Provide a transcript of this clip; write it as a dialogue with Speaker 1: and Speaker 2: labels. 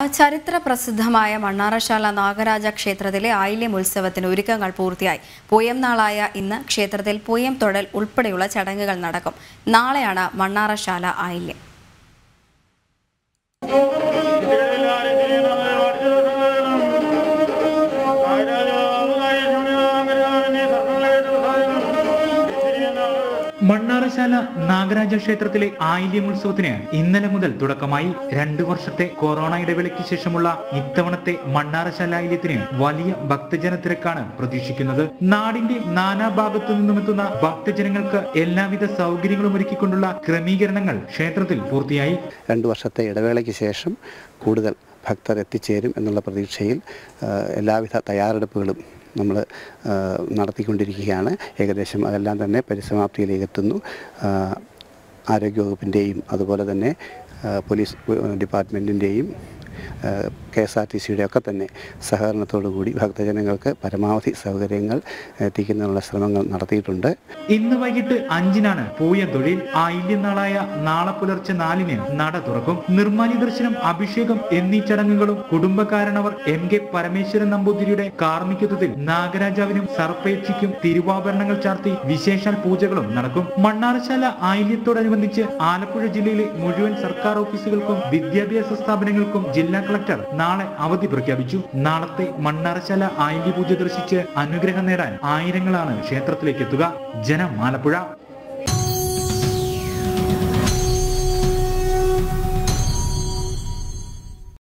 Speaker 1: ചരിത്ര പ്രസിദ്ധമായ മണ്ണാറശാല നാഗരാജ ക്ഷേത്രത്തിലെ ആയില്യം ഉത്സവത്തിന് ഒരുക്കങ്ങൾ പൂർത്തിയായി പൂയം നാളായ ഇന്ന് ക്ഷേത്രത്തിൽ പൂയം തൊഴൽ ഉൾപ്പെടെയുള്ള ചടങ്ങുകൾ നടക്കും നാളെയാണ് മണ്ണാറശാല ആയില്യം
Speaker 2: മണ്ണാറശാല നാഗരാജ ക്ഷേത്രത്തിലെ ആയില്യം ഉത്സവത്തിന് ഇന്നലെ മുതൽ തുടക്കമായി രണ്ടു വർഷത്തെ കൊറോണ ഇടവേളയ്ക്ക് ശേഷമുള്ള ഇത്തവണത്തെ മണ്ണാറശാല ആയില്യത്തിന് വലിയ ഭക്തജന തിരക്കാണ് പ്രതീക്ഷിക്കുന്നത് നാടിന്റെ നാനാഭാഗത്തു നിന്നുമെത്തുന്ന ഭക്തജനങ്ങൾക്ക് എല്ലാവിധ സൗകര്യങ്ങളും ഒരുക്കിക്കൊണ്ടുള്ള ക്രമീകരണങ്ങൾ ക്ഷേത്രത്തിൽ പൂർത്തിയായി
Speaker 3: രണ്ട് വർഷത്തെ ഇടവേളയ്ക്ക് ശേഷം കൂടുതൽ ഭക്തർ എത്തിച്ചേരും എന്നുള്ള പ്രതീക്ഷയിൽ ആ, എല്ലാവിധ തയ്യാറെടുപ്പുകളും നമ്മൾ നടത്തിക്കൊണ്ടിരിക്കുകയാണ് ഏകദേശം അതെല്ലാം തന്നെ പരിസമാപ്തിയിലേക്ക് എത്തുന്നു ആ, ആരോഗ്യവകുപ്പിൻ്റെയും അതുപോലെ തന്നെ ആ, പോലീസ് ഡിപ്പാർട്ട്മെൻറ്റിൻ്റെയും കെ എസ് ആർ ടി സിയുടെ ഒക്കെ തന്നെ സഹകരണത്തോടു കൂടി ഭക്തജനങ്ങൾക്ക് പരമാവധി സൗകര്യങ്ങൾ എത്തിക്കുന്നതിനുള്ള ശ്രമങ്ങൾ നടത്തിയിട്ടുണ്ട്
Speaker 2: ഇന്ന് വൈകിട്ട് അഞ്ചിനാണ് പൂയ തൊഴിൽ ആയില്യം നാളായ നാളെ പുലർച്ചെ നാലിന് നട തുറക്കും നിർമ്മാല്യ ദർശനം അഭിഷേകം എന്നീ ചടങ്ങുകളും കുടുംബക്കാരനവർ എം കെ പരമേശ്വരൻ നമ്പൂതിരിയുടെ കാർമ്മികത്വത്തിൽ നാഗരാജാവിനും സർപ്പയക്ഷിക്കും തിരുവാഭരണങ്ങൾ ചാർത്തി വിശേഷാൽ പൂജകളും നടക്കും മണ്ണാറശാല ആയില്യത്തോടനുബന്ധിച്ച് ആലപ്പുഴ ജില്ലയിലെ മുഴുവൻ സർക്കാർ ഓഫീസുകൾക്കും വിദ്യാഭ്യാസ സ്ഥാപനങ്ങൾക്കും ജില്ലാ കളക്ടർ നാളെ അവധി പ്രഖ്യാപിച്ചു നാളത്തെ മണ്ണാറശാല ആയില്യ പൂജ ദർശിച്ച് അനുഗ്രഹം നേടാൻ ആയിരങ്ങളാണ് ക്ഷേത്രത്തിലേക്ക് എത്തുക ജനം ആലപ്പുഴ